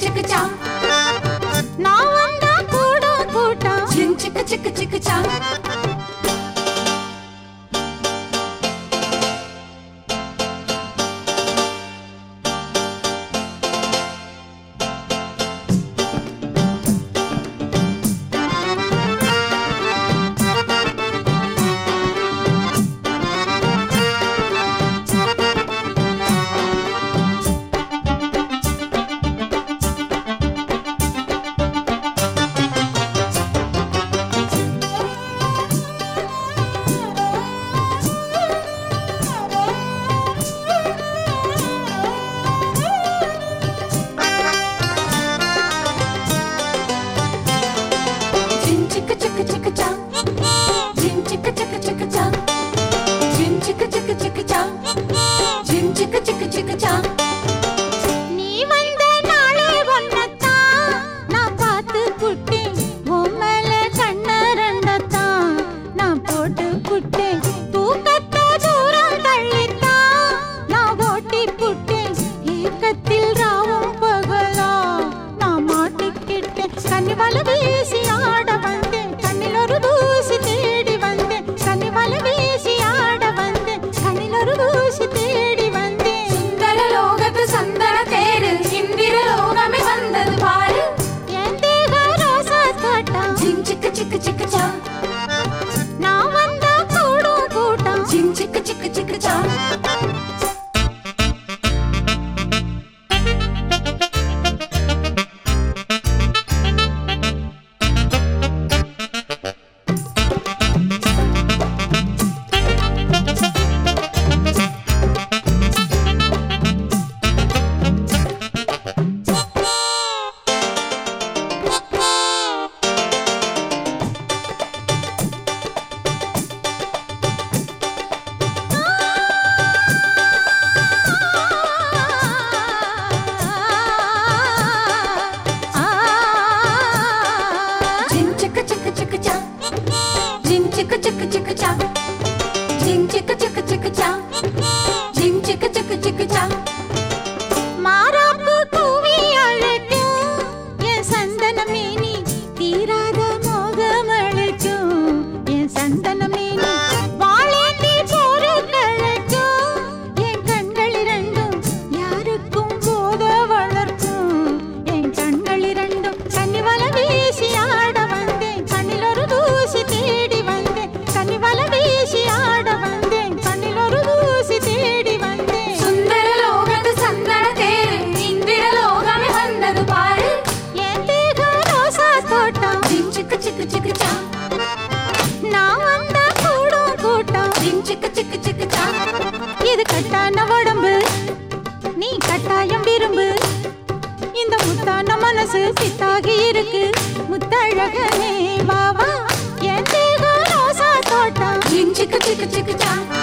சிக்கு சா நான் வந்தா கூடும் கூட்டம் ஜிம் சிக்கு சிக்கு சிக்கு சா ஜிம் சிக்கு சிக்கு சிக்கு சா ஜிம் சிக்கு சிக்கு சிக்கு சா ஜிம் சிக்கு சிக்கு சிக்கு சா ஜிம் சிக்கு சிக்கு சிக்கு சா நீ வந்த நாளே ஒன்னத்தான் நான் பார்த்து புட்டேன் உன் மேல கண்ண ரெண்டத்தான் நான் போட்டு புட்டேன் தூக்கத்தை தூரம் தள்ளித்தான் நான் ஓட்டி புட்டேன் ஏக்கத்தில் ராவும் பகலா நான் மாட்டிக்கிட்டேன் கன்னிவல வீசி ஆட வந்தேன் கண்ணில் ஒரு தூசி தேடி வந்தேன் கன்னிவல வீசி ஆட வந்தேன் கண்ணில் ஒரு தூசி தேடி வந்தேன் சுந்தர லோகத்து சந்தன தேரு இந்திர லோகமே வந்தது பாரு என் தேக ரோசா தோட்டம் ஜிம் சிக்கு சிக்கு சிக்கு சா நான் வந்தா கூடும் கூட்டம் ஜிம் சிக்கு சிக்கு சிக்கு சா ஜிம் சிக்கு சிக்கு சிக்கு சா ஜிம் சிக்கு சிக்கு சிக்கு சா ஜிம் சிக்கு சிக்கு சிக்கு சா ஜிம் சிக்கு சிக்கு சிக்கு சா மாறாப்பு கூவி அழைக்கும் என் சந்தன மேனி தீராத மோகம் அழைக்கும் என் சந்தன மேனி வாழேந்தி போரு கழைக்கும் என் கண்கள் இரண்டும் யாருக்கும் போத வளர்க்கும் என் கண்கள் இரண்டும் கன்னிவல வீசி ஆட வந்தேன் கண்ணில் ஒரு தூசி தேடி வந்தேன் கன்னிவல வீசி ஆட வந்தேன் கண்ணில் ஒரு தூசி தேடி வந்தேன் சுந்தர லோகத்து சந்தன தேரு இந்திர லோகமே வந்தது பாரு என் தேக ரோசா தோட்டம் ஜிம் சிக்கு சிக்கு சிக்கு சா நான் வந்தா கூடும் கூட்டம் ஜிம் சிக்கு சிக்கு சிக்கு சா இது கட்டான உடம்பு நீ கட்டாயம் விரும்பு இந்த முத்தான மனசு சித்தாகி இருக்கு முத்தழகனே வா வா என் தேக ரோசா தோட்டம் ஜிம் சிக்கு சிக்கு சிக்கு சா